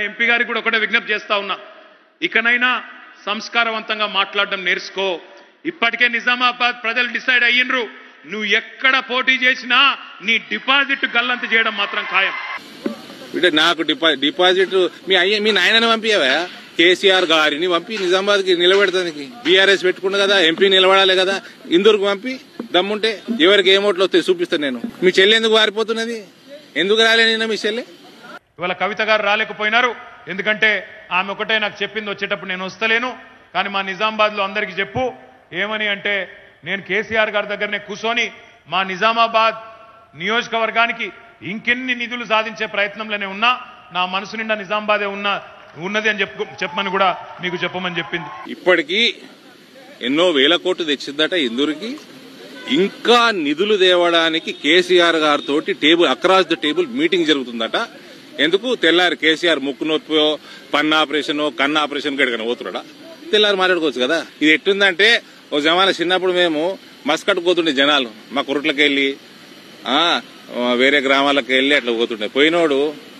MP గారికి కూడా ఒకటే విజ్ఞప్తి చేస్తా ఉన్నా ఇకనైనా సంస్కారవంతంగా మాట్లాడడం నేర్చుకో ఇప్పటికే నిజామాబాద్ ప్రజలు డిసైడ్ అయ్యిండ్రు నువ్వు ఎక్కడ పోటీ చేసినా నీ డిపాజిట్ గల్లంత చేయడం మాత్రం ఖాయం అంటే నాకు డిపా డిపాజిట్ మీ అయ్య మీ నాయనని పంపించవా కేసీఆర్ గారిని పంపి నిజామాబాద్ కి నిలబెడతానికి బీఆర్ఎస్ పెట్టుకున్నా కదా ఎంపీ నిలబడాలి కదా ఇందూరుకు పంపి దమ్ముంటే ఎవరికి ఏ ఓట్లు వస్తాయి చూపిస్తాను నేను మీ చెల్లి ఎందుకు వారిపోతున్నది ఎందుకు రాలే నిన్న మీ చెల్లి ఇవాళ కవిత గారు రాలేకపోయినారు ఎందుకంటే ఆమె ఒకటే నాకు చెప్పింది వచ్చేటప్పుడు నేను వస్తలేను కానీ మా నిజామాబాద్లో అందరికీ చెప్పు ఏమని అంటే నేను కేసీఆర్ గారి దగ్గరనే కూర్చొని మా నిజామాబాద్ నియోజకవర్గానికి ఇంకెన్ని నిధులు సాధించే ప్రయత్నంలోనే ఉన్నా నా మనసు నిండా నిజామాబాదే ఉన్నా ఉన్నది అని చెప్పు చెప్పమని కూడా మీకు చెప్పమని చెప్పింది ఇప్పటికీ ఎన్నో వేల కోట్లు తెచ్చిందట ఇందూరుకి ఇంకా నిధులు తేవడానికి కేసీఆర్ గారితో table across the table meeting జరుగుతుందట ఎందుకు తెల్లారి కేసీఆర్ ముక్కు నొప్పి పన్ను ఆపరేషన్ కన్ను ఆపరేషన్ గడికన పోతున్నాడా తెల్లారి మాట్లాడుకోవచ్చు కదా ఇది ఎట్టుందంటే ఒక జమాన చిన్నప్పుడు మేము మస్కట్ పోతుండే జనాలు మా కురుట్లకి వెళ్ళి ఆ, వేరే గ్రామాలకు వెళ్ళి అట్లా పోతుండే పోయినోడు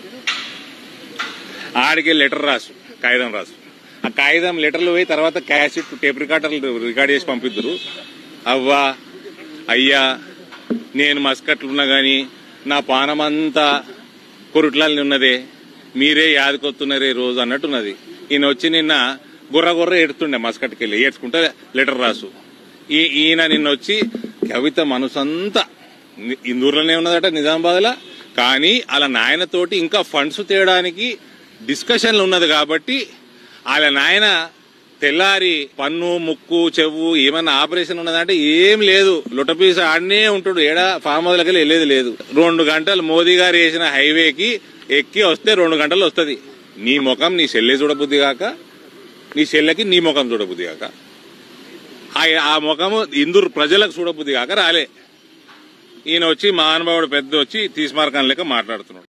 ఆడికి లెటర్ రాసు కాగితం రాసు ఆ కాగితం లెటర్లు పోయి తర్వాత క్యాసెట్ టేప్ రికార్డర్లు రికార్డ్ చేసి పంపిద్దరు అవ్వా అయ్యా నేను మస్కట్లున్నా గాని నా పానమంతా కొరుట్లని ఉన్నదే మీరే యాదకొస్తున్నారే ఈ రోజు అన్నట్టున్నది ఈయన వచ్చి నిన్న గుర్ర గుర్ర ఎడుతుండే మస్కట్కి వెళ్ళి ఏడ్చుకుంటే లెటర్ రాసు ఈ ఈయన నిన్న వచ్చి కవిత మనసంతా ని- ఇందూరులోనే ఉన్నదట నిజామాబాద్లో కానీ అలా నాయనతోటి ఇంకా ఫండ్స్ తేయడానికి డిస్కషన్లు ఉన్నది కాబట్టి వాళ్ళ నాయన తెల్లారి పన్ను ముక్కు చెవు ఏమన్నా ఆపరేషన్ ఉన్నదంటే ఏం లేదు లొటపీస ఆడనే ఉంటాడు ఏడా ఫామ్ హౌస్లకి వెళ్ళేది లేదు రెండు గంటలు మోదీ గారు వేసిన హైవేకి ఎక్కి వస్తే రెండు గంటలు వస్తది నీ ముఖం నీ చెల్లె చూడబుద్ధి కాక నీ చెల్లెకి నీ ముఖం చూడబుద్ధి కాక ఆ- ఆ ముఖము ఇందూరు ప్రజలకు చూడబుద్ధి కాక రాలే ఈయన వచ్చి మహానుభావుడు పెద్ద వచ్చి తీసుమార్కం లెక్క మాట్లాడుతున్నాడు